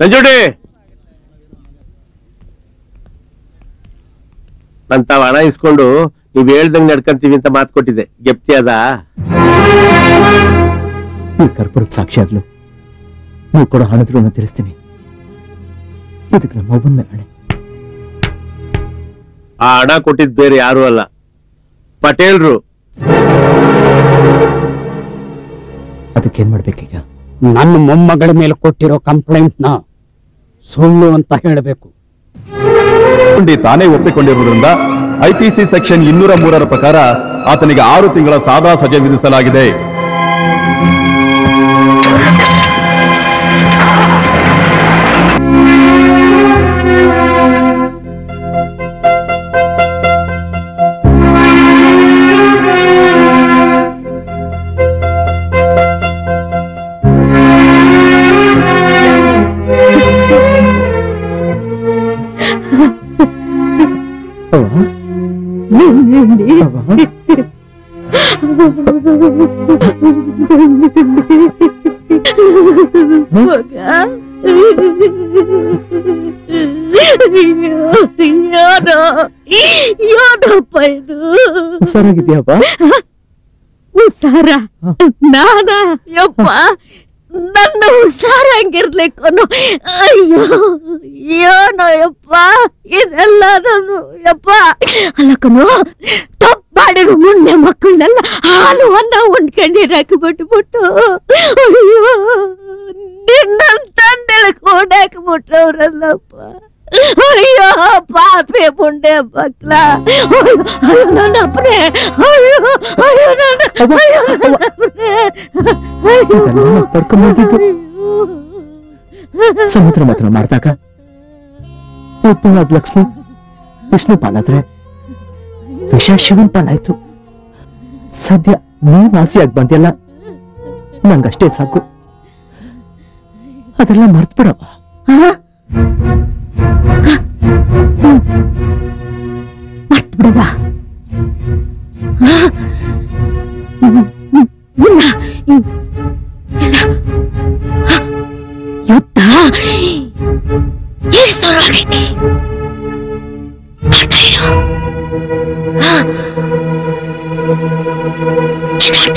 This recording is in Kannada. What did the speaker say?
ನಂಜುಡಿ ನನ್ ತಾವ್ ಹಣ ಇಸ್ಕೊಂಡು ನೀವ್ ಹೇಳ್ದಂಗ್ ನಡ್ಕಂತೀವಿ ಅಂತ ಮಾತು ಕೊಟ್ಟಿದ್ದೆ ಗೆಪ್ತಿ ಅದ ಈ ಕರ್ಪೂರದ ಸಾಕ್ಷಿಯಾಗ್ಲು ನೀವು ಕೊಡೋ ಹಣದ ಋಣ ತೀರಿಸ್ತೀನಿ ಇದಕ್ಕೆ ನಮ್ಮ ಅವ್ವನ ಮೇಲೆ ಹಣೆ ಆ ಹಣ ಕೊಟ್ಟಿದ್ ಬೇರೆ ಯಾರು ಅಲ್ಲ ಪಟೇಲ್ರು ಅದಕ್ಕೇನ್ ಮಾಡ್ಬೇಕೀಗ ನನ್ನ ಮೊಮ್ಮಗಳ ಮೇಲೆ ಕೊಟ್ಟಿರೋ ಕಂಪ್ಲೇಂಟ್ ನ ಸುಳ್ಳು ಅಂತ ಹೇಳಬೇಕು ಡಿ ತಾನೇ ಒಪ್ಪಿಕೊಂಡಿರುವುದರಿಂದ ಐಪಿಸಿ ಸೆಕ್ಷನ್ ಇನ್ನೂರ ಮೂರರ ಪ್ರಕಾರ ಆತನಿಗೆ ಆರು ತಿಂಗಳ ಸಾದಾ ಸಜೆ ವಿಧಿಸಲಾಗಿದೆ ಅವ್ವ ಅವ್ವ ಏನಪ್ಪ ಇದು ಹುಷಾರಾಗಿದ್ಯಾವ ಹುಷಾರ ನಾನ ಯಪ್ಪ ನನ್ನ ಹುಷಾರ ಹಂಗಿರ್ಲಿಕ್ಕೂ ಅಯ್ಯೋ ಏನೋ ಯಪ್ಪ ಇದೆಲ್ಲ ನಾನು ಯಪ್ಪ ಅಲ್ಲಕ್ಕನು ತಪ್ಪು ಮಾಡಿರೋ ಮುಂದೆ ಮಕ್ಕಳನ್ನೆಲ್ಲ ಹಾಲು ಅನ್ನ ಉಂಡ್ಕೊಂಡಿರಾಕ ಬಿಟ್ಬಿಟ್ಟು ಅಯ್ಯೋ ನಿನ್ನ ತಂದೆಳಕ್ ಓಡಾಕ ಬಿಟ್ಟವ್ರಲ್ಲಪ್ಪ ಅಯ್ಯೋ ಪಾಪೆ ಮುಂಡೆ ಮಕ್ಳ ಅಯ್ಯೋ ನನ್ನ ಅಪ್ಪನೇ ಅಯ್ಯೋ ಅಯ್ಯೋ ನನ್ನ ಅಯ್ಯೋ ನನ್ನ ಅಪ್ಪನೇ ಇದೆಲ್ಲ ಪಡ್ಕೊಂಡ್ಬಂದಿದ್ದು ಸಮುದ್ರ ಮಾತ್ರ ಮಾಡಿದಾಗ ಒಬ್ಬಳಾದ ಲಕ್ಷ್ಮಿ ವಿಷ್ಣು ಪಾಲಾದ್ರೆ ವಿಷ ಶಿವನ್ ಪಾಲಾಯ್ತು ಸದ್ಯ ನೀವ್ ಆಸೆಯಾಗಿ ಬಂದ್ಯಲ್ಲ ನಂಗಷ್ಟೇ ಸಾಕು ಅದೆಲ್ಲ ಮರ್ತ್ಬಿಡವ ಮರ್ತ್ಬಿಡದ ಯುದ್ಧ ಎಷ್ಟು ಆಗೈತೆ